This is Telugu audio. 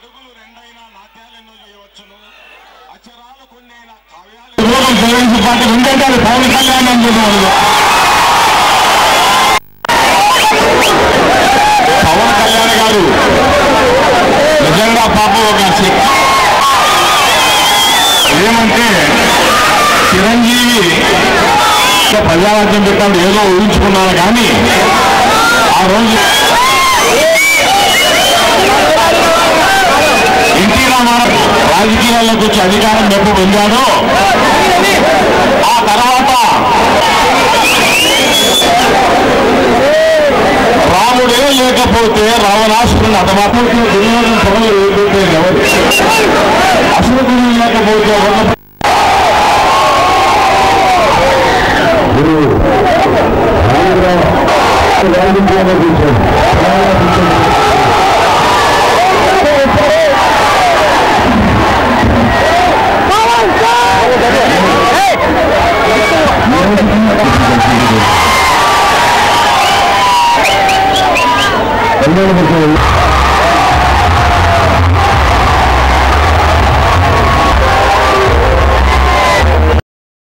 అడుగులు రెండైనా నాట్యాలెన్నో చేయవచ్చును అక్షరాలు కొన్ని అయినా కావ్యాలు తెలుగుదేశం పార్టీ ఉందంటే అది పవన్ కళ్యాణ్ అని చెప్పారు పవన్ కళ్యాణ్ గారు నిజంగా పాపం ఒక శక్తి ఏమంటే చిరంజీవి ప్రజారాజ్యం పెట్టాడు ఏదో ఊహించుకున్నాను కానీ ఆ రోజు ఎన్టీ రామారావు రాజకీయాల్లోకి వచ్చి అధికారం ఎప్పుడు పొందాడో ఆ తర్వాత రాముడే లేకపోతే రావణాసురుని హతమాత్రం దుర్యోధన పొగలు లేకపోతే ఎవరు అసలు గురువు లేకపోతే ఉన్న కళ్యాణ